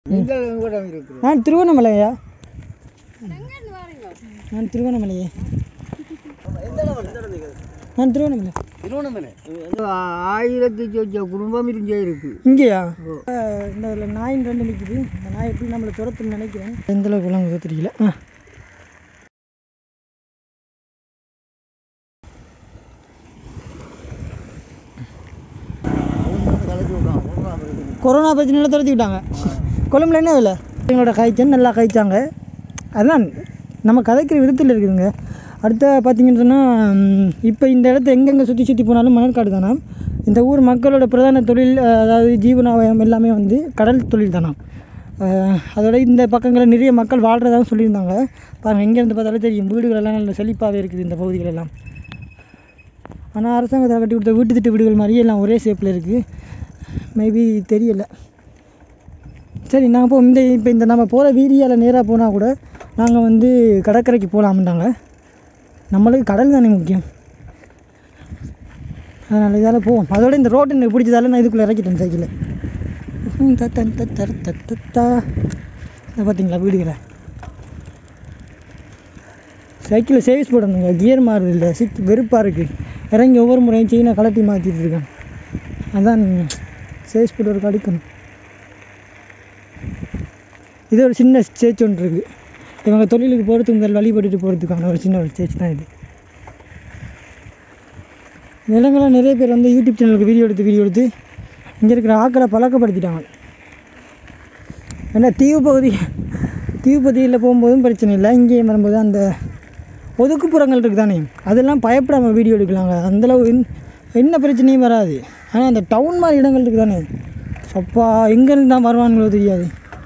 நீங்கள் கூட இருக்கிறோம் நான் திருவண்ணாமலையா நான் திருவண்ணாமலையே நான் திருவண்ணாமலை திருவண்ணாமலை ஆயிரத்தி சொச்ச குடும்பம் இருந்தே இருக்கு இங்கேயா அஹ் இந்த இதுல நாயின் ரெண்டு நிற்குது இந்த நாய் எப்படி நம்மளை துரத்துன்னு நினைக்கிறேன் எந்த அளவுக்கு விலங்கு தெரியல ஆ கொரோனா பிரச்சனையில துரத்தி விட்டாங்க கொழும்புல என்ன இல்லை எங்களோட காய்ச்சல் நல்லா காய்ச்சாங்க அதான் நம்ம கதைக்கிற விதத்தில் இருக்குதுங்க அடுத்த பார்த்தீங்கன்னு சொன்னால் இப்போ இந்த இடத்த எங்கெங்கே சுற்றி சுற்றி போனாலும் மணற்காடு தானாம் இந்த ஊர் மக்களோட பிரதான தொழில் அஹ், அதாவது ஜீவனாவயம் எல்லாமே வந்து கடல் தொழில் தானாம் அஹ், அதோட இந்த பக்கங்களில் நிறைய மக்கள் வாழ்கிறதாகவும் சொல்லியிருந்தாங்க பாருங்கள் எங்கேருந்து பார்த்தாலும் தெரியும் வீடுகள் எல்லாம் நல்ல செழிப்பாகவே இருக்குது இந்த பகுதிகள் எல்லாம் ஆனால் அரசாங்கத்தில் கட்டி கொடுத்த வீட்டு திட்டு வீடுகள் மாதிரியே எல்லாம் ஒரே ஷேப்பில் இருக்குது மேபி தெரியல சரி நாங்கள் இப்போ இந்த இப்போ இந்த நம்ம போகிற வீதியால் நேராக போனால் கூட நாங்கள் வந்து கடற்கரைக்கு போகலாம்ட்டாங்க நம்மளுக்கு கடல் தானே முக்கியம் அதனால் இதால் போவோம் அதோட இந்த ரோட்டு எனக்கு பிடிச்சதால நான் இதுக்குள்ளே இறக்கிட்டேன் சைக்கிளை பார்த்தீங்களா வீடுகளை சைக்கிளில் சேவிஸ் போடணுங்க கியர் மாறுது இல்லை சிக் வெறுப்பாக இருக்குது இறங்கி ஒவ்வொரு முறையும் செயினை கலட்டி மாற்றிட்டு இருக்கேன் அதான் சேவிஸ் போட்டு அடிக்கணும் இது ஒரு சின்ன ஸ்டேஜ் ஒன்று இருக்குது இவங்க தொழிலுக்கு போகிறதுக்கு முதல் வழிபட்டுட்டு போகிறதுக்கான ஒரு சின்ன ஒரு ஸ்டேஜ் தான் இது நிலங்கள்லாம் நிறைய பேர் வந்து யூடியூப் சேனலுக்கு வீடியோ எடுத்து வீடியோ எடுத்து இங்கே இருக்கிற ஆக்களை பழக்கப்படுத்திட்டாங்க ஏன்னா தீவு பகுதி தீவு பகுதியில் போகும்போதும் பிரச்சனை இல்லை இங்கேயும் வரும்போது அந்த ஒதுக்குப்புறங்கள் இருக்குது தானே அதெல்லாம் பயப்படாமல் வீடியோ எடுக்கலாங்க அந்தளவு என்- என்ன பிரச்சனையும் வராது ஆனால் அந்த டவுன் மாதிரி இடங்கள் இருக்குது தானே அப்பா எங்கேருந்து தான் வருவானுங்களோ தெரியாது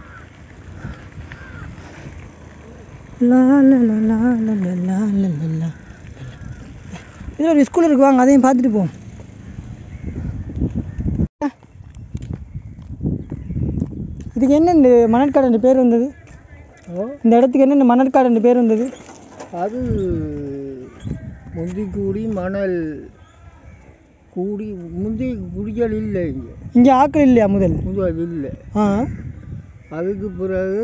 லா லா லா லா லா லா லா லா லா லா. இதுல ஒரு ஸ்கூல் இருக்கு வாங்க அதையும் பார்த்துட்டு போவோம் இதுக்கு என்ன இந்த மணற்காடு பேர் வந்தது இந்த இடத்துக்கு என்ன இந்த மணற்காடு பேர் வந்தது அது முந்தி கூடி மணல் கூடி முந்தி குடிகள் இல்லை இங்கே இங்கே ஆக்கள் இல்லையா முதல் முதல் இல்லை ஆ அதுக்கு பிறகு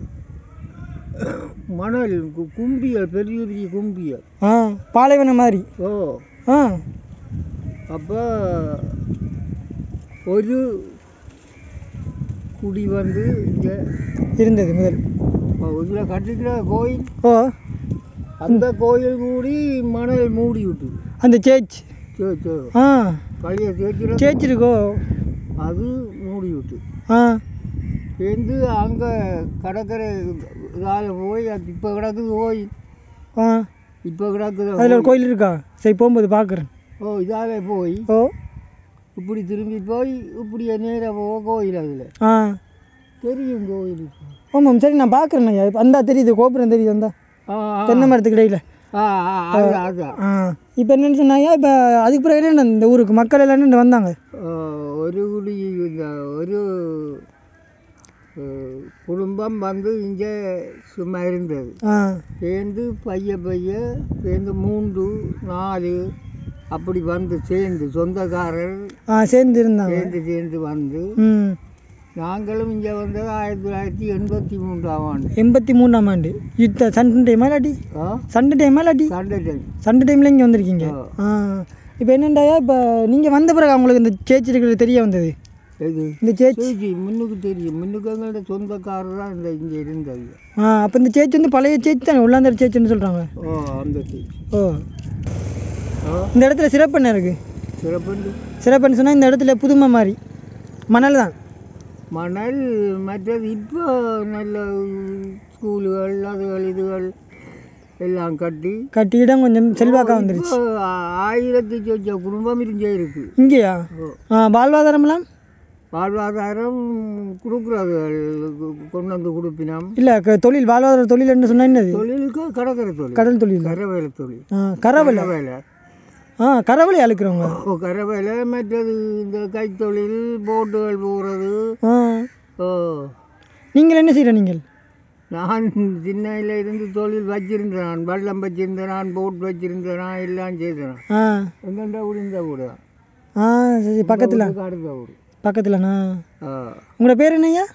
மணல் கு- கும்பியல் பெரிய பெரிய கும்பியல் ஆ பாலைவனம் மாதிரி ஓ ஆ அப்போ ஒரு குடி வந்து இங்கே இருந்தது முதல் இதில் கட்டிக்கிற கோயில் ஓ அந்த கோயில் கூடி மணல் மூடி விட்டு அந்த சேச் சரி சரி ஆ பழைய சேர்க்கிற சேச் இருக்கோ அது மூடி விட்டு ஆ சேர்ந்து அங்கே கடற்கரை இதால் போய் அது இப்போ கிடக்குது கோயில் ஆ இப்போ கிடக்குது அதில் ஒரு கோயில் இருக்கா சரி போகும்போது பார்க்குறேன் ஓ இதால் போய் ஓ இப்படி திரும்பி போய் இப்படியே நேராக போக கோயில் அதில் ஆ தெரியும் கோயில் ஆமாம் சரி நான் பார்க்குறேன் ஐயா இப்போ அந்த தெரியுது கோபுரம் தெரியுது அந்த ஆ ஆ, தென்னை மரத்துக்கு இடையில ஆ ஆ அதான் அதான் ஆ இப்போ என்னன்னு சொன்னாங்க இப்போ அதுக்கு பிறகு என்ன இந்த ஊருக்கு மக்கள் எல்லாம் என்ன வந்தாங்க ஆ, ஒரு குடி இந்த ஒரு அஹ், குடும்பம் வந்து இங்கே சும்மா இருந்தது ஆ சேர்ந்து பைய பைய சேர்ந்து மூன்று நாலு அப்படி வந்து சேர்ந்து சொந்தக்காரர் ஆ சேர்ந்து இருந்தாங்க சேர்ந்து சேர்ந்து வந்து ம் நாங்களும் இங்கே வந்தது ஆயிரத்தி தொள்ளாயிரத்தி எண்பத்தி மூன்றாம் ஆண்டு எண்பத்தி மூணாம் ஆண்டு யுத்த சண்டை டைமா இல்லாட்டி ஆ சண்டை டைமா இல்லாட்டி சண்டை டைம் சண்டை டைமில் இங்கே வந்திருக்கீங்க ஆ. ஆ இப்போ என்னண்டாயா இப்போ நீங்கள் வந்த பிறகு அவங்களுக்கு இந்த சேச்சி இருக்கிறது தெரிய வந்தது இது இந்த சேச்சி சரி முன்னுக்கு தெரியும் முன்னுக்கு எங்களோட சொந்தக்காரர் தான் இந்த இங்கே இருந்தது ஆ அப்போ இந்த சேச்சி வந்து பழைய சேச்சி தானே உள்ளாந்தர் சேச்சின்னு சொல்கிறாங்க ஓ அந்த சேச்சி ஓ ஓ இந்த இடத்துல சிறப்பு என்ன இருக்குது சிறப்புண்டு சிறப்புன்னு சொன்னால் இந்த இடத்துல புதுமை மாதிரி மணல் தான் மணல் மற்றது இப்போ நல்ல ஸ்கூலுகள் அதுகள் இதுகள் எல்லாம் கட்டி கட்டி இடம் கொஞ்சம் செல்வாக்கா வந்துருச்சு இப்போ ஆயிரத்தி சொச்ச குடும்பம் இருந்தே இருக்கு இங்கேயா ஓ. ஆ வாழ்வாதாரம்லாம் வாழ்வாதாரம் கொடுக்குறார்கள் கொண்டு வந்து கொடுப்பினோம் இல்லை தொழில் வாழ்வாதார தொழில் என்ன சொன்னா என்னது தொழிலுக்கு கடற்கரை தொழில் கடல் தொழில் கரவேலை தொழில் ஆ கரவலை கரவேலை ஆ கரவலை அழுக்கிறவங்க ஓ கரவேலை மற்றது இந்த கைத்தொழில் போட்டுகள் போகிறது ஆ ஓ நீங்கள் என்ன செய்கிற நீங்கள் நான் சின்னையில இருந்து தொழில் வச்சிருந்தேன் நான் வல்லம் வச்சிருந்தேன் நான் போட் வச்சிருந்தேன் நான் எல்லாம் செய்தேன் ஆ எங்கண்ட ஊர் இந்த ஊர் தான் ஆ சரி பக்கத்தில் அடுத்த ஊர் பக்கத்துலண்ணா ஆ உங்களோட பேர் என்னய்யா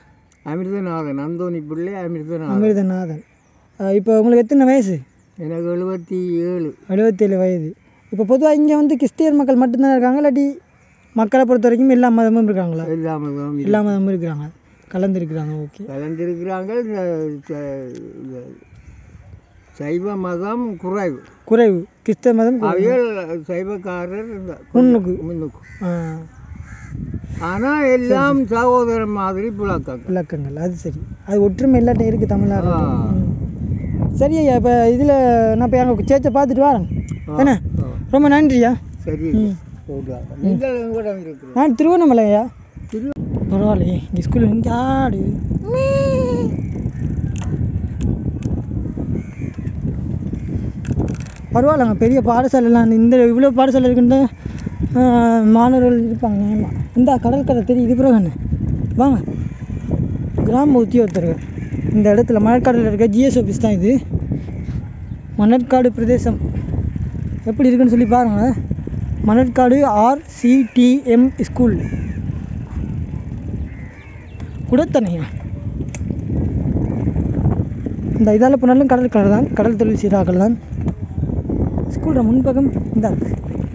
அமிர்தநாதன் அந்தோணி பிள்ளை அமிர்தநாதன் அமிர்தநாதன் அஹ் இப்போ உங்களுக்கு எத்தனை வயசு எனக்கு எழுபத்தி ஏழு எழுபத்தேழு வயது இப்போ பொதுவாக இங்கே வந்து கிறிஸ்டியன் மக்கள் மட்டும்தான் இருக்காங்க இல்லாட்டி மக்களை பொறுத்த வரைக்கும் எல்லா மதமும் இருக்காங்களா எல்லாமதும் எல்லா மதமும் இருக்கிறாங்க கலந்துருக்குறாங்க ஓகே கலந்திருக்கிறாங்க இந்த ச- இந்த சைவ மதம் குறைவு குறைவு கிறிஸ்தவ மதம் குறைவு. அவைகள் சைவக்காரர் இந்த முன்னுக்கு. முன்னுக்கு ஆ, ஆனால் எல்லாம் சகோதரன் மாதிரி புழக்கங்க விளக்கங்கள் அது சரி அது ஒற்றுமை இல்லாட்ட இருக்குது தமிழ்நாடு ஆ. சரி ஐயா இப்போ இதில் நான் இப்போ எங்கள் சேச்சை பார்த்துட்டு வரேன் ஆ, என்ன ஆ. ரொம்ப நன்றியா சரி ம். போடுவாங்க நீங்கள் எங்கூட இருக்கிறீங்க நான் திருவண்ணாமலை ஐயா திரு பரவாயில்லையே இங்கே ஸ்கூலில் இங்கே ஆடு பரவாயில்லங்க பெரிய பாடசாலைலாம் இந்த இவ்வளோ பாடசாலை இருக்குன்னு ஆஹ், மாணவர்கள் இருப்பாங்க நியாயமா இந்த கடற்கரை தெரியுது பிறகு என்ன வாங்க கிராம உத்தியோகத்தர்கள் இந்த இடத்துல மணற்காடில் இருக்க ஜிஎஸ் ஆஃபீஸ் தான் இது மணற்காடு பிரதேசம் எப்படி இருக்குன்னு சொல்லி பாருங்கள் மணற்காடு ஆர்சிடிஎம் ஸ்கூல் குடத்தனையா இந்த இதால் போனாலும் கடல் கடல் தான் கடல் தொழில் சீராக்கள் தான் ஸ்கூலோட முன்பக்கம் இந்த இருக்கு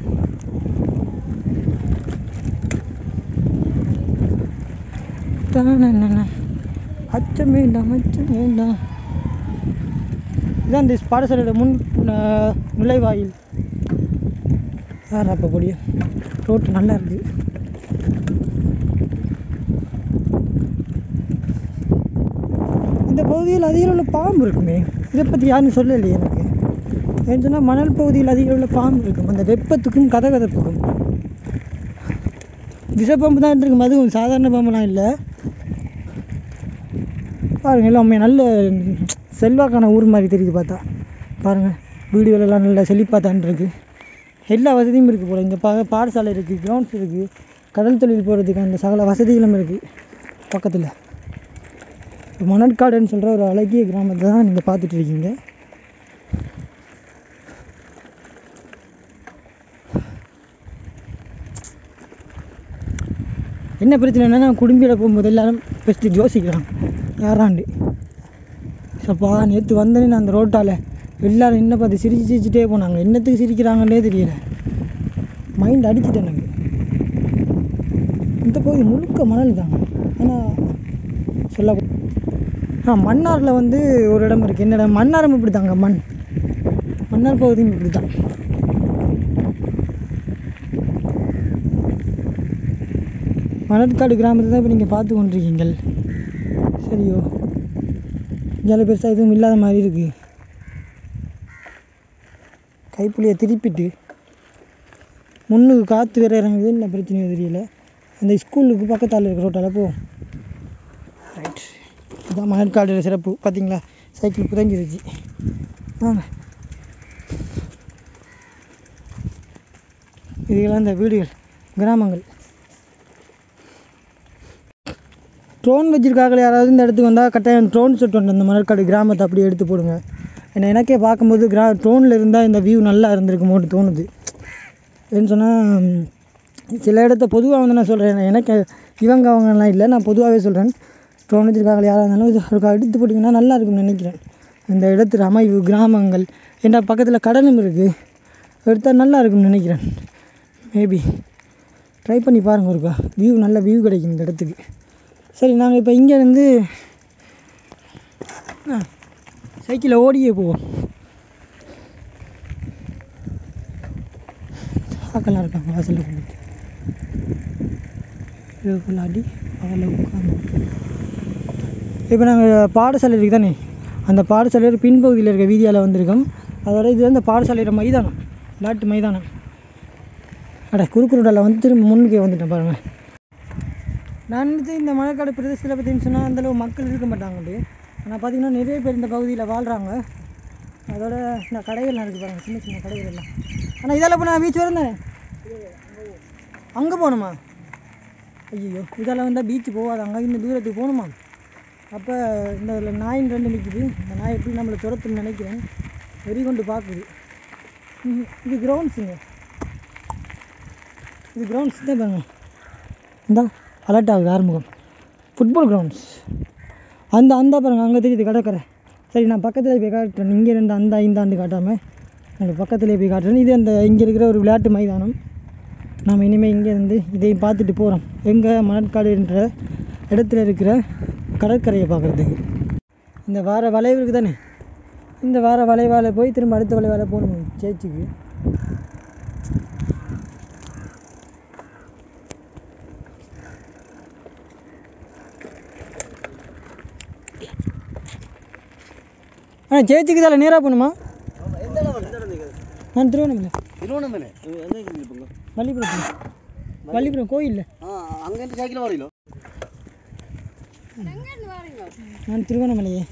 தானனன. அச்சம் வேண்டாம் அச்சம் வேண்டாம் இதான் இந்த பாடசாலையோட முன் ஆஹ், நுழைவாயில் யார் அப்போ முடியும் ரோட்டு நல்லா இருக்கு இந்த பகுதியில் அதிக உள்ள பாம்பு இருக்குமே இதை பற்றி யாரும் சொல்லலையே எனக்கு ஏன்னு சொன்னால் மணல் பகுதியில் அதிக உள்ள பாம்பு இருக்கும் அந்த வெப்பத்துக்கும் கதகதப்புக்கும் விஷப்பாம்பு தான் இருக்கும் அதுவும் சாதாரண பாம்புலாம் இல்லை பாருங்க எல்லாம் உண்மையா நல்ல செல்வாக்கான ஊர் மாதிரி தெரியுது பார்த்தா பாருங்கள் வீடுகளெல்லாம் நல்ல செழிப்பாக தான் இருக்கு எல்லா வசதியும் இருக்குது போல் இங்கே பா பாடசாலை இருக்குது கிரவுண்ட்ஸ் இருக்குது கடல் தொழில் போகிறதுக்கு அந்த சகல வசதிகளும் இருக்குது பக்கத்தில் மணற்காடுன்னு சொல்கிற ஒரு அழகிய கிராமத்தை தான் நீங்கள் பார்த்துட்டு இருக்கீங்க என்ன பிரச்சனைனா நான் குடும்பியில் போகும்போது எல்லாரும் ஃபஸ்ட்டு யோசிக்கிறாங்க யாராண்டு சப்பா நேற்று வந்தேனே நான் அந்த ரோட்டால் எல்லாரும் என்ன பார்த்து சிரிச்சு சிரிச்சுட்டே போனாங்க என்னத்துக்கு சிரிக்கிறாங்கன்னே தெரியல மைண்ட் அடிச்சுட்டு எனக்கு இந்த பகுதி முழுக்க மணல் தாங்க ஆனால் சொல்ல ஆ மன்னாரில் வந்து ஒரு இடம் இருக்குது என்ன இடம் மன்னாரும் இப்படி தாங்க மண் மன்னார் பகுதியும் இப்படி தான் மணற்காடு கிராமத்தை தான் இப்போ நீங்கள் பார்த்து கொண்டிருக்கீங்கள் சரியோ இங்கே பெருசாக எதுவும் இல்லாத மாதிரி இருக்குது கைப்புளியை திருப்பிட்டு முன்னுக்கு காற்று வேற இறங்குது என்ன பிரச்சனையோ தெரியல அந்த ஸ்கூலுக்கு பக்கத்தால் இருக்கிற ரோட்டால் போ ரைட் இதான் மணற்காடு சிறப்பு பார்த்தீங்களா சைக்கிள் புதங்கிருச்சு வாங்க இதுகெல்லாம் இந்த வீடுகள் கிராமங்கள் ட்ரோன் வச்சிருக்காங்களே யாராவது இந்த இடத்துக்கு வந்தால் கட்டாயம் ட்ரோன் ஷூட் ஒன்று இந்த மணற்காடு கிராமத்தை அப்படியே எடுத்து போடுங்க ஏன்னா எனக்கே பார்க்கும்போது கிரா ட்ரோனில் இருந்தால் இந்த வியூ நல்லா இருந்திருக்குமோன்னு தோணுது ஏன்னு சொன்னால் சில இடத்த பொதுவாக வந்து நான் சொல்கிறேன் எனக்கு இவங்க அவங்கலாம் இல்லை நான் பொதுவாகவே சொல்கிறேன் ட்ரோன் வச்சிருக்காங்களே யாராக இருந்தாலும் இது ஒரு எடுத்து போட்டிங்கன்னா நல்லா இருக்கும்னு நினைக்கிறேன் இந்த இடத்துல அமைவு கிராமங்கள் ஏன்னா பக்கத்தில் கடலும் இருக்குது எடுத்தால் நல்லா இருக்கும்னு நினைக்கிறேன் மேபி ட்ரை பண்ணி பாருங்கள் ஒருக்கா வியூ நல்ல வியூ கிடைக்கும் இந்த இடத்துக்கு சரி நாங்கள் இப்போ இங்கேருந்து சைக்கிளில் ஓடியே போவோம் ஆக்கெல்லாம் இருக்காங்க வாசலில் கொண்டுட்டு விளையாடி அதில் உட்காந்து இப்போ நாங்கள் பாடசாலை இருக்கு தானே அந்த பாடசாலையோட பின்பகுதியில் இருக்க வீதியால் வந்திருக்கோம் அதோட இது வந்து பாடசாலையோட மைதானம் விளையாட்டு மைதானம் அட குறுக்கு ரோட்டில் வந்து திரும்ப முன்னுக்கே வந்துட்டேன் பாருங்கள் நான் வந்து இந்த மணற்காடு பிரதேசத்தில் பார்த்தீங்கன்னு சொன்னால் அந்தளவு மக்கள் இருக்க மாட்டாங்கட்டு ஆனால் பார்த்தீங்கன்னா நிறைய பேர் இந்த பகுதியில் வாழ்கிறாங்க அதோட இந்த கடைகள்லாம் இருக்குது பாருங்கள் சின்ன சின்ன கடைகள் எல்லாம் ஆனால் இதெல்லாம் இப்போ நான் பீச் வரேன் அங்கே போகணுமா ஐயோ இதெல்லாம் வந்தால் பீச் போகாது அங்கே இந்த தூரத்துக்கு போகணுமா அப்போ இந்த இதில் நாயின் ரெண்டு நிற்குது இந்த நாய் எப்படி நம்மளை துரத்துன்னு நினைக்கிறேன் வெறி கொண்டு பார்க்குது ம்ஹும். இது கிரவுண்ட்ஸுங்க இது கிரவுண்ட்ஸ் தான் பாருங்க இந்த அலர்ட் ஆகுது ஆறுமுகம் ஃபுட்பால் கிரவுண்ட்ஸ் அந்த அந்த பாருங்க அங்கே தெரியுது கடற்கரை சரி நான் பக்கத்தில் போய் காட்டுறேன் இங்கே இருந்து அந்த ஐந்தாண்டு காட்டாமல் உங்களுக்கு பக்கத்துலேயே போய் காட்டுறேன் இது அந்த இங்கே இருக்கிற ஒரு விளையாட்டு மைதானம் நாம் இனிமேல் இங்கே இருந்து இதையும் பார்த்துட்டு போகிறோம் எங்கே மணற்காடுன்ற இடத்துல இருக்கிற கடற்கரையை பார்க்குறதுக்கு இந்த வார வளைவு இருக்குது தானே இந்த வார வளைவால் போய் திரும்ப அடுத்த வளைவால் போகணும் சேர்ச்சிக்கு ஆ சேர்ச்சிக்கு தானே நேராக போகணுமா நான் திருவண்ணாமலை திருவண்ணாமலை வள்ளிபுரம் வள்ளிபுரம் கோயில் அங்கேருந்து சைக்கிள் வரீங்களோ நான் திருவண்ணாமலையே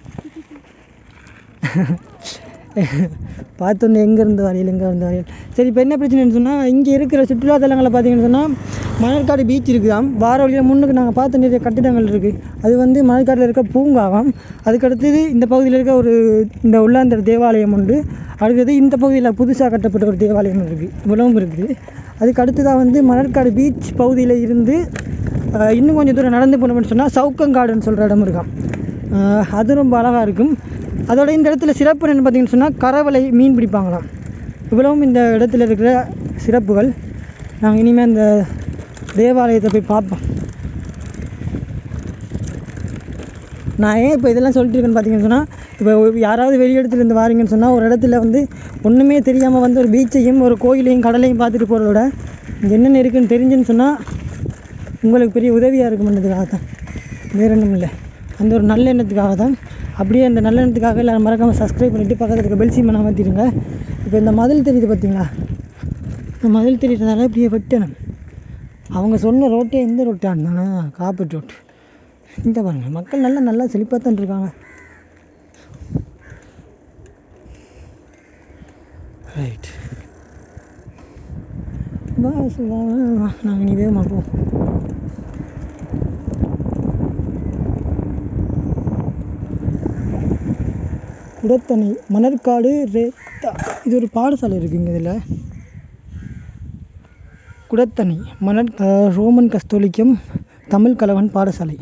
பார்த்தோன்னே எங்கேருந்து வரையில் எங்கே இருந்து வரையில் சரி இப்போ என்ன பிரச்சனைன்னு சொன்னால் இங்கே இருக்கிற சுற்றுலாத்தலங்களை பார்த்தீங்கன்னு சொன்னால் மணற்காடு பீச் இருக்குதாம் வார வழியாக முன்னுக்கு நாங்கள் பார்த்த நிறைய கட்டிடங்கள் இருக்குது அது வந்து மணற்காட்டில் இருக்க பூங்காவாம் அதுக்கடுத்தது இந்த பகுதியில் இருக்க ஒரு இந்த உள்ளாந்தர் தேவாலயம் உண்டு அடுத்தது இந்த பகுதியில் புதுசாக கட்டப்பட்ட ஒரு தேவாலயம் இருக்குது இவ்வளவும் இருக்குது அதுக்கு அடுத்ததாக வந்து மணற்காடு பீச் பகுதியில் இருந்து ஆஹ், இன்னும் கொஞ்சம் தூரம் நடந்து போனோம்னு சொன்னால் சவுக்கங்காடுன்னு சொல்கிற இடம் இருக்காம் ஆஹ், அது ரொம்ப அழகாக இருக்கும் அதோட இந்த இடத்துல சிறப்பு என்னென்னு பார்த்தீங்கன்னு சொன்னால் கரவலை மீன் பிடிப்பாங்களாம் இவ்வளவும் இந்த இடத்துல இருக்கிற சிறப்புகள் நாங்கள் இனிமேல் அந்த தேவாலயத்தை போய் பார்ப்போம் நான் ஏன் இப்போ இதெல்லாம் சொல்லிட்டு இருக்கேன்னு பார்த்தீங்கன்னு சொன்னால் இப்போ யாராவது வெளி இடத்துல இருந்து வாரீங்கன்னு சொன்னால் ஒரு இடத்துல வந்து ஒன்றுமே தெரியாமல் வந்து ஒரு பீச்சையும் ஒரு கோயிலையும் கடலையும் பார்த்துட்டு போகிறத விட இங்கே என்னென்ன இருக்குன்னு தெரிஞ்சுன்னு சொன்னால் உங்களுக்கு பெரிய உதவியாக இருக்கும்ன்றதுக்காக தான் வேறு ஒன்றும் இல்லை அந்த ஒரு நல்ல எண்ணத்துக்காக தான் அப்படியே அந்த நல்ல எண்ணத்துக்காக எல்லாரும் மறக்காமல் சப்ஸ்கிரைப் பண்ணிவிட்டு பக்கத்தில் இருக்க பெல் சீமை மாற்றிடுங்க இப்போ இந்த மதில் தெரியுது பார்த்தீங்களா இந்த மதில் தெரியுறதால இப்படியே வெட்டணும் அவங்க சொன்ன ரோட்டே எந்த ரோட்டா இருந்தானா காப்பீட்டு ரோட்டு இந்த பாருங்க மக்கள் நல்லா நல்லா செழிப்பாக தான் இருக்காங்க ரைட் பாஸ் நாங்கள் நீ வேகமாக போ குடத்தணி மணற்காடு ரேத்தா இது ஒரு பாடசாலை இருக்குங்க இதில் குடத்தணி மணல் அஹ், ரோமன் கஸ்தோலிக்கம் தமிழ் கலவன் பாடசாலை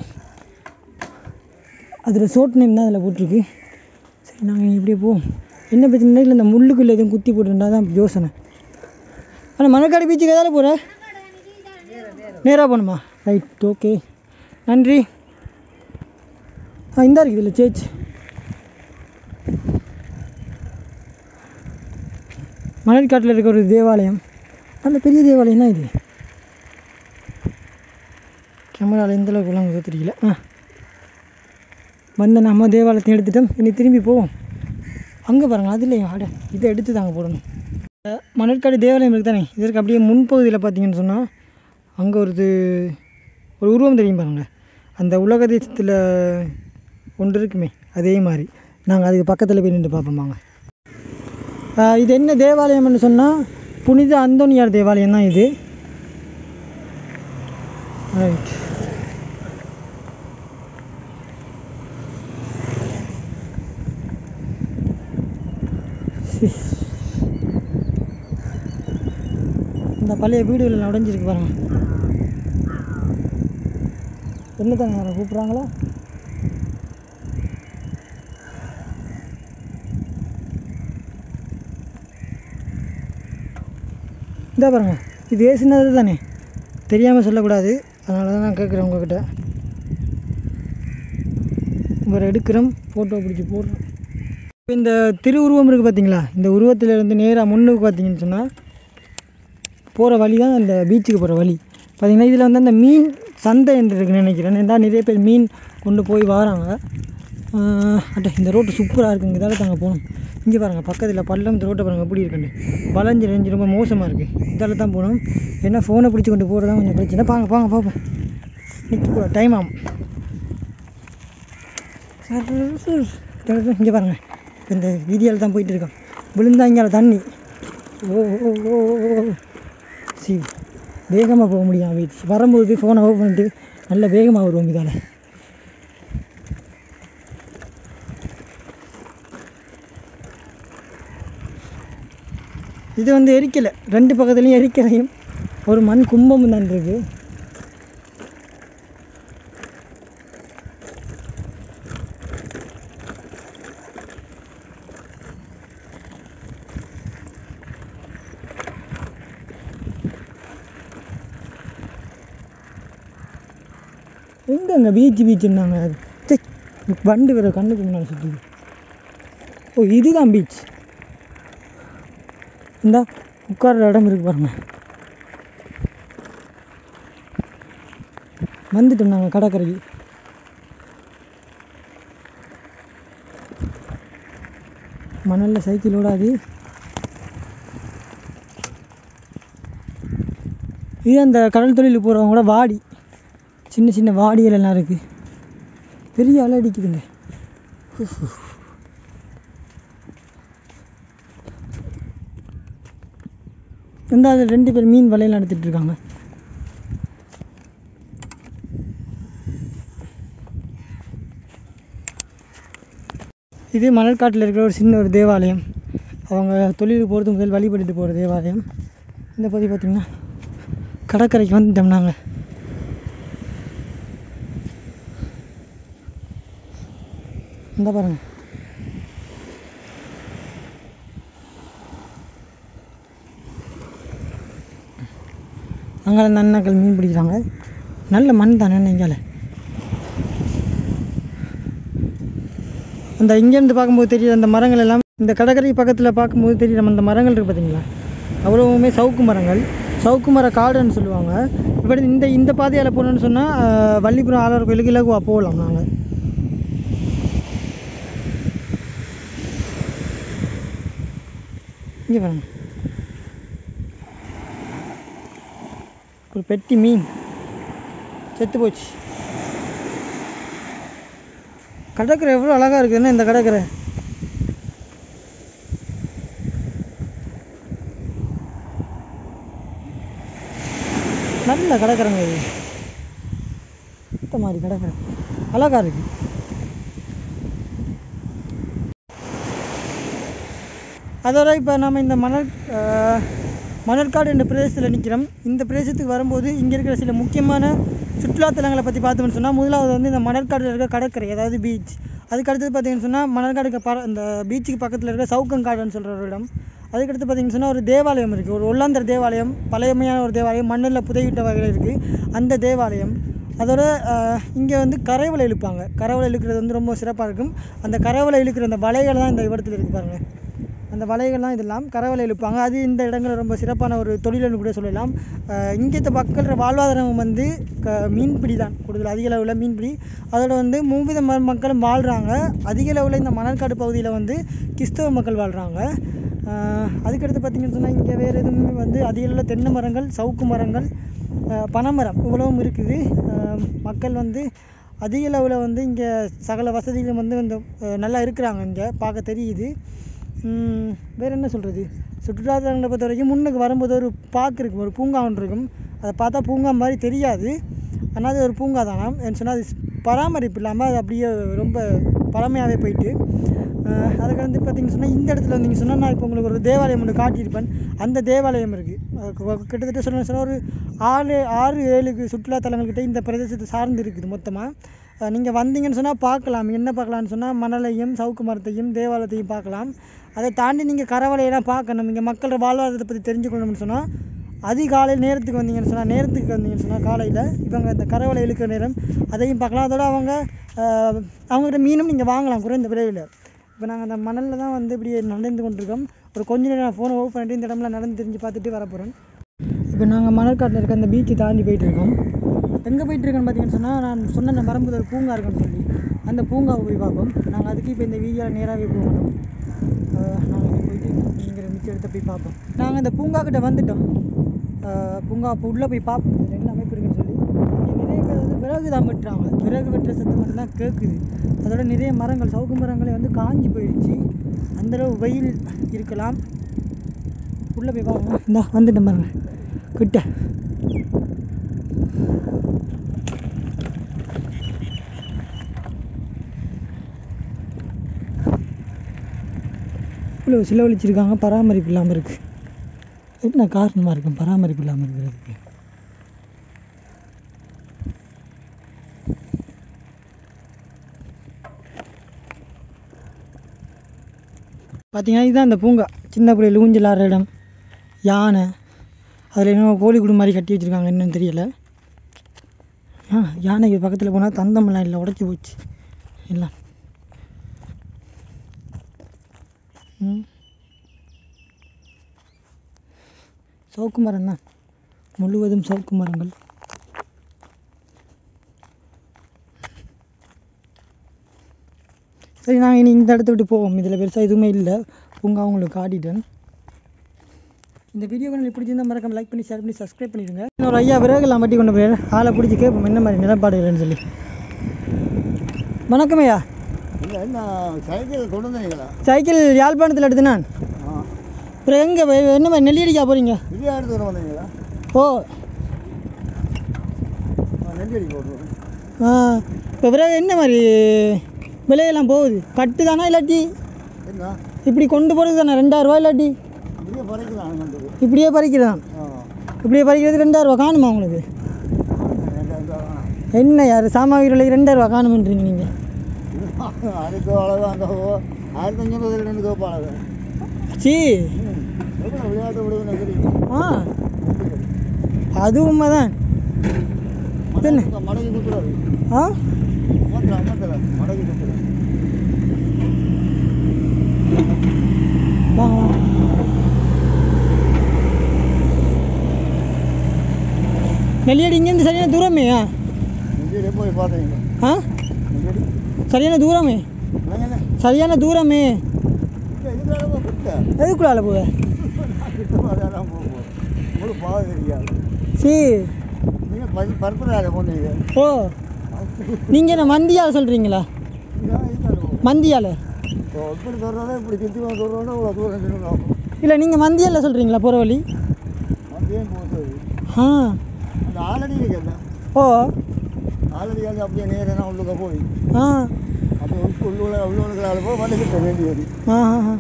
அது ரிசோர்ட் நேம் தான் அதில் போட்டிருக்கு சரி நாங்கள் இப்படியே போவோம் என்ன பிரச்சனை இல்லை இந்த முள்ளுக்குள்ளே எதுவும் குத்தி போட்டுருந்தா தான் யோசனை ஆனால் மணற்காடு பீச்சுக்கு எதாவது போகிற நேராக போகணுமா ரைட் ஓகே நன்றி ஆ இந்தா இருக்குது இல்லை சேச் மணற்காட்டில் இருக்க ஒரு தேவாலயம் நல்ல பெரிய தேவாலயம் தான் இது கேமராவில் எந்த அளவுக்கு விளங்குதோ தெரியல ஆ வந்த நம்ம தேவாலயத்தை எடுத்துட்டோம் இனி திரும்பி போவோம் அங்கே பாருங்க அதுலேயும் ஆட இதை எடுத்து தாங்க போடணும் அஹ், மணற்காடு தேவாலயம் இருக்கு தானே இதற்கு அப்படியே முன்பகுதியில் பார்த்தீங்கன்னு சொன்னால் அங்கே ஒரு இது ஒரு உருவம் தெரியும் பாருங்க அந்த உலக தேசத்தில் ஒன்று இருக்குமே அதே மாதிரி நாங்கள் அதுக்கு பக்கத்தில் போய் நின்று பார்ப்போம் வாங்க ஆஹ் இது என்ன தேவாலயம்னு சொன்னால் புனித அந்தோனியார் தேவாலயம் தான் இது ரைட் இந்த பழைய வீடுகள் உடஞ்சிருக்கு பாருங்க என்ன தானே யாரை கூப்பிட்றாங்களா இந்த பாருங்க இது ஏசுனது தானே தெரியாமல் சொல்லக்கூடாது அதனால தான் நான் கேட்குறேன் உங்ககிட்ட இவரை எடுக்கிறோம் ஃபோட்டோ பிடிச்சி போடுறோம் இப்ப இந்த திருவுருவம் இருக்குது பார்த்தீங்களா இந்த உருவத்துல இருந்து நேராக முன்னுக்கு பார்த்தீங்கன்னு சொன்னால் போகிற வழி தான் அந்த பீச்சுக்கு போகிற வழி பார்த்தீங்கன்னா இதில் வந்து அந்த மீன் சந்தை என்று இருக்குன்னு நினைக்கிறேன் ஏன்னா நிறைய பேர் மீன் கொண்டு போய் வராங்க அட்ட இந்த ரோட்டு சூப்பராக இருக்குங்க இதால் தாங்க போகணும் இங்கே பாருங்கள் பக்கத்தில் பள்ளம் இந்த ரோட்டை பாருங்கள் எப்படி இருக்குன்னு வளைஞ்சு ரெஞ்சு ரொம்ப மோசமாக இருக்குது இதால் தான் போகணும் ஏன்னா ஃபோனை பிடிச்சி கொண்டு போகிறது தான் கொஞ்சம் பிரச்சனை பாங்க பாங்க பார்ப்போம் நிற்க டைம் ஆகும் இங்கே பாருங்க இந்த வீதியால் தான் போயிட்டு இருக்கோம் விழுந்தா இங்கே தண்ணி ஓ ஓ ஓ ஓ சி வேகமாக போக முடியும் வீட்டு வரும்போது ஃபோனை ஓப்பன் பண்ணிட்டு நல்ல வேகமாக வருவோம் இதால் இது வந்து எரிக்கலை ரெண்டு பக்கத்துலேயும் எரிக்கலையும் ஒரு மண் கும்பமும் தான் இருக்குது எங்கங்க பீச் பீச்சுன்னாங்க சே வண்டு வேறு கண்ணுக்கு முன்னாடி சுற்றுது ஓ இதுதான் பீச் இந்தா உட்கார்ற இடம் இருக்கு பாருங்க வந்துட்டோம் நாங்கள் கடற்கரைக்கு மணலில் சைக்கிள் ஓடாது இது அந்த கடல் தொழிலுக்கு போகிறவங்க கூட வாடி சின்ன சின்ன வாடிகள் எல்லாம் இருக்குது பெரிய அலை அடிக்குதுங்க இந்த அது ரெண்டு பேர் மீன் வலையில் நடத்திட்டு இருக்காங்க இது மணற்காட்டில் இருக்கிற ஒரு சின்ன ஒரு தேவாலயம் அவங்க தொழிலுக்கு போகிறது முதல் வழிபட்டுட்டு போகிற தேவாலயம் இந்த பகுதி பார்த்திங்கன்னா கடற்கரைக்கு வந்துட்டோம் நாங்கள் இந்த பாருங்க அங்கே அந்த அண்ணாக்கள் மீன் பிடிக்கிறாங்க நல்ல மண் தானே இங்கால அந்த இங்கேருந்து பார்க்கும்போது தெரியுது அந்த மரங்கள் எல்லாம் இந்த கடற்கரை பக்கத்தில் பார்க்கும்போது தெரியுது நம்ம அந்த மரங்கள் இருக்குது பார்த்தீங்களா அவ்வளவுமே சவுக்கு மரங்கள் சவுக்கு மர காடுன்னு சொல்லுவாங்க இப்படி இந்த இந்த பாதையால் போகணுன்னு சொன்னால் வள்ளிபுரம் ஆளார் கோயிலுக்கு இலகுவா போகலாம் நாங்கள் இங்கே பாருங்க ஒரு பெட்டி மீன் செத்து போச்சு கடற்கரை எவ்வளோ அழகாக இருக்குதுன்னா இந்த கடற்கரை நல்ல கடற்கரைங்க இது இந்த மாதிரி கடற்கரை அழகாக இருக்கு அதோட இப்போ நம்ம இந்த மணல் அஹ், மணற்காடு என்ற பிரதேசத்தில் நிற்கிறோம் இந்த பிரதேசத்துக்கு வரும்போது இங்கே இருக்கிற சில முக்கியமான சுற்றுலாத்தலங்களை பற்றி பார்த்தோம்னு சொன்னால் முதலாவது வந்து இந்த மணற்காடில் இருக்கிற கடற்கரை அதாவது பீச் அதுக்கு அடுத்தது பார்த்தீங்கன்னு சொன்னால் மணற்காடுக்கு ப இந்த பீச்சுக்கு பக்கத்தில் இருக்கிற சவுக்கங்காடுன்னு சொல்கிற ஒரு இடம் அதுக்கடுத்து பார்த்தீங்கன்னு சொன்னால் ஒரு தேவாலயம் இருக்குது ஒரு ஒல்லாந்தர் தேவாலயம் பழையமையான ஒரு தேவாலயம் மண்ணில் புதையிட்ட வகையில் இருக்குது அந்த தேவாலயம் அதோட இங்கே வந்து கரைவலை இழுப்பாங்க கரைவலை இழுக்கிறது வந்து ரொம்ப சிறப்பாக இருக்கும் அந்த கரைவலை இழுக்கிற அந்த வலைகள் தான் இந்த இடத்துல இருக்கு பாருங்க அந்த வலைகள்லாம் இதெல்லாம் கரைவலை இழுப்பாங்க அது இந்த இடங்களில் ரொம்ப சிறப்பான ஒரு தொழில்னு கூட சொல்லலாம் இங்கே மக்கள் வாழ்வாதாரம் வந்து க மீன்பிடி தான் கூடுதல் அதிக அளவில் மீன்பிடி அதோட வந்து மூவித ம மக்களும் வாழ்கிறாங்க அதிக அளவில் இந்த மணற்காடு பகுதியில் வந்து கிறிஸ்தவ மக்கள் வாழ்கிறாங்க அதுக்கடுத்து பார்த்தீங்கன்னு சொன்னால் இங்கே வேறு எதுவுமே வந்து அதிக அளவில் தென்னை மரங்கள் சவுக்கு மரங்கள் அஹ் பனைமரம் இவ்வளவும் இருக்குது அஹ் மக்கள் வந்து அதிக அளவில் வந்து இங்கே சகல வசதிகளும் வந்து இந்த அஹ் நல்லா இருக்கிறாங்க இங்கே பார்க்க தெரியுது உம் வேற என்ன சொல்கிறது சுற்றுலாத்தலங்களை பொறுத்த வரைக்கும் முன்னுக்கு வரும்போது ஒரு பார்க் இருக்கும் ஒரு பூங்கா ஒன்று இருக்கும் அதை பார்த்தா பூங்கா மாதிரி தெரியாது ஆனால் அது ஒரு பூங்கா தானாம் ஏன்னு சொன்னால் அது பராமரிப்பு இல்லாமல் அது அப்படியே ரொம்ப பழமையாகவே போயிட்டு அஹ் அதுக்கு வந்து பார்த்தீங்கன்னு சொன்னால் இந்த இடத்துல வந்தீங்க சொன்னால் நான் இப்போ உங்களுக்கு ஒரு தேவாலயம் ஒன்று காட்டியிருப்பேன் அந்த தேவாலயம் இருக்குது கிட்டத்தட்ட சொன்ன சொன்னால் ஒரு ஆறு ஆறு ஏழு சுற்றுலாத்தலங்கள்கிட்ட இந்த பிரதேசத்தை சார்ந்து இருக்குது மொத்தமாக நீங்கள் வந்தீங்கன்னு சொன்னால் பார்க்கலாம் என்ன பார்க்கலாம்னு சொன்னால் மணலையும் சவுக்கு மரத்தையும் தேவாலயத்தையும் பார்க்கலாம் அதை தாண்டி நீங்கள் கரவலையெல்லாம் பார்க்கணும் இங்கே மக்களோட வாழ்வாதாரத்தை பற்றி தெரிஞ்சுக்கணும்னு சொன்னால் அதிகாலை நேரத்துக்கு வந்தீங்கன்னு சொன்னால் நேரத்துக்கு வந்தீங்கன்னு சொன்னால் காலையில் இவங்க இந்த கரவலை இழுக்கிற நேரம் அதையும் பார்க்கலாம் அதோட அவங்க அஹ், அவங்ககிட்ட மீனும் நீங்கள் வாங்கலாம் குறைந்த விலையில் இப்போ நாங்கள் அந்த மணலில் தான் வந்து இப்படி நடந்து கொண்டிருக்கோம் ஒரு கொஞ்ச நேரம் நான் ஃபோனை ஓப்பன் பண்ணிட்டு இந்த இடம்லாம் நடந்து தெரிஞ்சு பார்த்துட்டு வர போகிறேன் இப்போ நாங்கள் மணற்காட்டில் இருக்க அந்த பீச்சை தாண்டி போயிட்டு இருக்கோம் எங்கே போயிட்டு இருக்கோன்னு பார்த்தீங்கன்னு சொன்னால் நான் சொன்ன அந்த மரம்புதல் பூங்கா இருக்குன்னு சொல்லி அந்த பூங்காவை போய் பார்ப்போம் நாங்கள் அதுக்கு இப்போ இந்த வீதியால் நேராகவே போகணும் நாங்கள் இங்கே போயிட்டு இங்கே மிச்ச இடத்த போய் பார்ப்போம் நாங்கள் இந்த பூங்கா கிட்ட வந்துட்டோம் அஹ் பூங்கா இப்போ உள்ளே போய் பார்ப்போம் இதுல என்ன அமைப்பு இருக்குன்னு சொல்லி இங்கே நிறைய பேர் வந்து விறகு தான் வெட்டுறாங்க விறகு வெட்டுற சத்தம் மட்டும்தான் கேட்குது அதோட நிறைய மரங்கள் சவுக்கு மரங்களே வந்து காஞ்சி போயிடுச்சு அந்தளவு வெயில் இருக்கலாம் உள்ளே போய் பார்ப்போம் இந்தா வந்துட்டேன் பாருங்க கிட்ட இவ்வளோ செலவழிச்சிருக்காங்க பராமரிப்பு இல்லாமல் இருக்கு என்ன காரணமாக இருக்கும் பராமரிப்பு இல்லாமல் இருக்கிறதுக்கு பார்த்தீங்கன்னா இதுதான் அந்த பூங்கா சின்ன பிள்ளைகள் ஊஞ்சல் ஆடுற இடம் யானை அதில் என்னமோ கோழி கூடு மாதிரி கட்டி வச்சுருக்காங்க என்னன்னு தெரியல ஆ யானைக்கு பக்கத்தில் போனால் தந்தமெல்லாம் இல்லை உடச்சி போச்சு எல்லாம் ம் சவுக்கு மரம் தான் முழுவதும் சவுக்கு மரங்கள் சரி நாங்கள் இனி இந்த இடத்த விட்டு போவோம் இதில் பெருசாக எதுவுமே இல்லை பூங்கா உங்களுக்கு காட்டிட்டேன் இந்த வீடியோ உங்களுக்கு பிடிச்சிருந்தா மறக்காம லைக் பண்ணி ஷேர் பண்ணி சப்ஸ்கிரைப் பண்ணிடுங்க இன்னொரு ஐயா விறகுலாம் வட்டி கொண்டு போய் ஆளை பிடிச்சி கேட்போம் என்ன மாதிரி நிலப்பாடுகள்னு சொல்லி வணக்கம் ஐயா இல்லை என்ன சைக்கிள் கொண்டு வந்தீங்களா சைக்கிள் யாழ்ப்பாணத்தில் எடுத்து நான் ஆ அப்புறம் எங்கே என்ன மாதிரி நெல்லியடிக்கா போகிறீங்க இல்லையா எடுத்து கொண்டு வந்தீங்களா ஓ நெஞ்சடி போட்டுருவோம் ஆ இப்போ விறகு என்ன மாதிரி விலையெல்லாம் போகுது கட்டு தானா இல்லாட்டி என்ன இப்படி கொண்டு போகிறது தானே ரெண்டாயிரரூவா இல்லாட்டி இப்படியே பறைக்கலாம் வந்தது இப்படியே பறிக்கிறதான் ஆ இப்படியே பறிக்கிறது ரெண்டாயிரரூவா காணுமா உங்களுக்கு ரெண்டாயிரம் ரூபா வேணாம். என்ன யார் சாமான் விலைக்கு ரெண்டாயிரரூவா காணுமன்றீங்க நீங்கள் அதுக்கு அளவு அந்த ஓ- ஆயிரத்தி அஞ்சூறு ரெண்டு கோப்பா அளவு சி ம். எவ்வளோ விளையாட்டு விடுவேன்னு தெரியும் ஆ அது உண்மைதான் என்ன? மடக்கி- மடக்கி குத்துறாரு ஆ அமர்த்தல அமர்த்தல மடக்கி குத்துறாரு வாங்க வாங்க நெல்லியடி இங்கேருந்து சரியான தூரமே ஆ நெஞ்சடி போய் பார்த்தீங்க ஆ நெஞ்சடி சரியான தூரமே என்னங்க சரியான தூரமே இல்லை இதுக்கு அளவு கிட்ட எதுக்குள்ளால போவ நான் கிட்ட பார்த்தாதான் போக போகிறேன் உங்களுக்கு பாவம் தெரியாது சி நீங்கள் பதி பரப்புறாரு போனீங்க ஓ நீங்கள் என்ன மந்தியால் சொல்கிறீங்களா இதான் இதுதான் போகும் மந்தியால் இப்போ இப்படி சொல்கிறோட இப்படி சுற்றி சொல்கிறோட இவ்வளோ தூரம் நின்று இல்லை நீங்கள் மந்தியால் சொல்கிறீங்களா போகிற வழி அப்படியே போகுது ஆ அந்த ஆலடி இருக்குல்ல ஓ ஆலடி வந்து அப்படியே நேராக உள்ளுக்க போய் ஆ அப்படியே உள்ள உள்ள உள்ளுக்குள்ளால போய் வந்துக்கிட்ட வேண்டியது ஆ ஆ,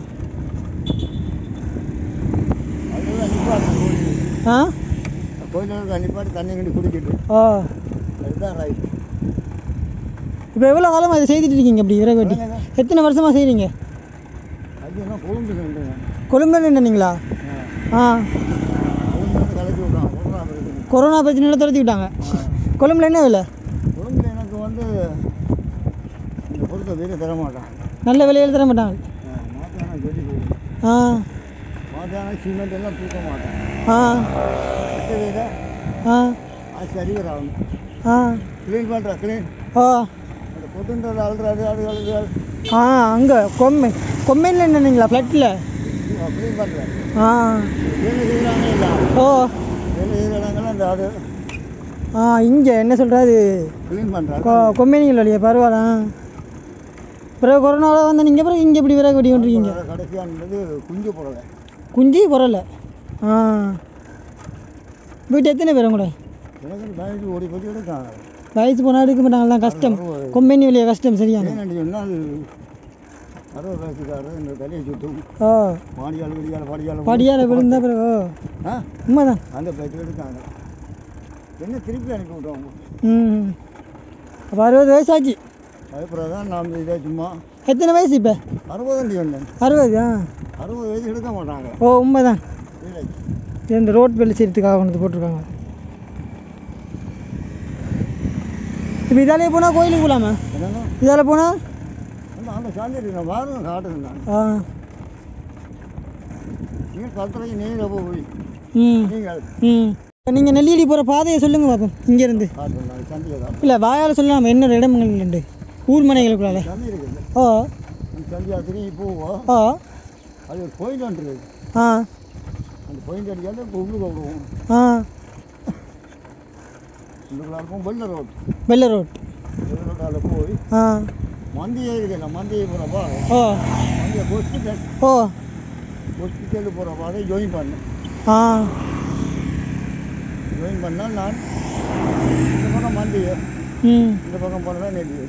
அதெல்லாம் நிப்பாட்டு கோயில் ஆ கோயிலுக்கு நிப்பாட்டி தண்ணி கட்டி குடிக்கிட்டு ஓ அதுதான் ரைட் இப்போ எவ்வளோ காலமாக இதை செய்துட்டு இருக்கீங்க அப்படி விறகு வெட்டி எத்தனை வருஷமாக செய்கிறீங்க அது என்ன கொழும்பு சொல்லுங்க கொழும்புல நின்றீங்களா ஆ கொழும்பு வந்து கலக்கி விட்றான் கொரோனா இருக்குது கொரோனா பிரச்சனையில துரத்தி விட்டாங்க கொழும்புல என்ன விலை கொழும்புல எனக்கு வந்து இந்த பொருட்கள் வெளியே தர மாட்டான் நல்ல விலையில் தர மாட்டாங்க மாத்தியான வெடி போகும் ஆ மாத்தியான சிமெண்ட் எல்லாம் தூக்க மாட்டேன் ஆ மற்ற வீட ஆ ஆச்சு அடிக்கிறாங்க ஆ க்ளீன் பண்ணுறா க்ளீன் ஓ அந்த கொட்டுன்றது அழுறாது அது அழுது ஆ அங்கே கொம்மை கொம்மையில் நின்றீங்களா ஃப்ளட்டில் க்ளீன் பண்ணுறேன் ஆ வேலை செய்கிறாங்க இல்லை ஓ வேலை செய்கிற இடங்கள்லாம் இந்த அது ஆ இங்கே என்ன சொல்கிறது க்ளீன் பண்ணுறாங்க கொ கொம்மைனிகள் வழியா பரவாயில்ல பிறகு கொரோனாவில் வந்து நீங்கள் பிறகு இங்கே எப்படி விறகு வெட்டி கொண்டிருக்கீங்க கடைசியானது குஞ்சு போடலை குஞ்சு பரவாயில்ல ஆ வீட்டு எத்தனை பேர் கூட எனக்கு பயந்து ஓடி போய் எடுக்காங்க வயசு போனால் எடுக்க மாட்டாங்கலாம் கஷ்டம் கொம்பெனி வழியா கஷ்டம் சரியான ஏன்னு சொன்னால் அறுபது வயசுக்காரர் இந்த தலையை சுட்டும் ஓ மாடியால் விடியால் படியால் படியால் விழுந்தா பிறகு ஓ ஆ உண்மைதான் அந்த பேச்சு எடுக்காங்க என்ன திருப்பி அனுப்பி விட்டோம் ம் அப்போ அறுபது வயசாச்சு அதுக்கப்புறம் தான் நாம் இதே சும்மா எத்தனை வயசு இப்போ அறுபதண்டி வந்தேன் அறுபது ஆ அறுபது வயசு எடுக்க மாட்டாங்க ஓ உண்மைதான் இல்லை இது இந்த ரோட் வேலை செய்யறதுக்காக கொண்டு வந்து போட்டிருக்காங்க இப்போ இதாலே போனால் கோயிலுக்கு போகலாமா என்னங்க இதால் போனால் அந்த அந்த சாஞ்சிட்டு நான் வாரம் காட்டுறேன் நான் ஆ நீங்கள் பத்தரைக்கு நீங்கள் போய் ம் நீங்கள் ம் நீங்கள் நெல்லியடி போகிற பாதையை சொல்லுங்க பார்ப்போம் இங்கேருந்து காட்டுறேன் நான் சந்தையை தான் இல்லை வாயால் சொல்லலாம் என்ன இடங்கள் உண்டு ஊர் மனைகளுக்குள்ளால சந்தை இருக்குது ஓ அந்த சந்தையாக திரும்பி போவோம் ஓ அது ஒரு பாயிண்ட் ஒன்று இருக்குது ஆ அந்த பாயிண்ட் அடிக்காத இப்போ உள்ளுக்கு விடுவோம் ஆ உள்ளுக்குள்ள இருக்கும் வெள்ள ரோட் வெள்ளை ரோட் வெள்ள ரோட்டால் போய் ஆ மந்தியே இருக்குல்ல மந்தியை போகிறப்பா ஓ மந்தியை ஹாஸ்பிட்டல் ஓ ஹாஸ்பிட்டல் போகிற பாதை ஜாயின் பண்ணேன் ஆ ஜாயின் பண்ணால் நான் இந்த பக்கம் மந்தியை ம் இந்த பக்கம் போனால் நெல்லி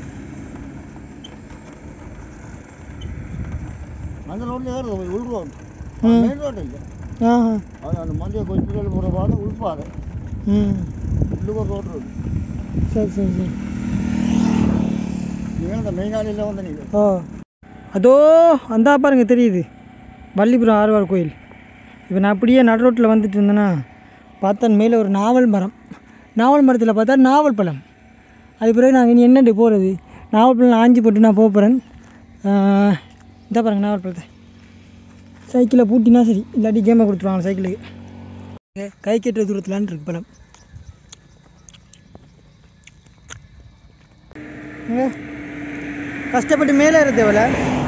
அந்த ரோட்டில் ஏறுது உள் ரோட் ம். மெயின் ரோட் இல்லை ஆ அது அந்த மந்திய ஹாஸ்பிட்டல் போகிற பாதை உள்பாதை ம் உள்ளுக்கு ஒரு ரோட் இருக்கு சரி சரி சரி நீங்கள் அந்த மெயின் ஆலையில் வந்து நீங்கள் ஓ அதோ அந்தா பாருங்க தெரியுது வள்ளிபுரம் ஆழ்வார் கோயில் இப்போ நான் அப்படியே நடு ரோட்டில் வந்துட்டு இருந்தேன்னா பார்த்தேன் மேலே ஒரு நாவல் மரம் நாவல் மரத்தில் பார்த்தா நாவல் பழம் அது பிறகு நாங்கள் இனி என்னண்டு போகிறது நாவல் பழம் ஆஞ்சி போட்டு நான் போகிறேன் இந்த பாருங்க நாவல் பழத்தை சைக்கிளை பூட்டினா சரி இல்லாட்டி கேமை கொடுத்துருவாங்க சைக்கிளுக்கு கை கெட்டுற தூரத்துலான் இருக்கு பழம் ஏங்க, கஷ்டப்பட்டு மேலே ஏற தேவையில்ல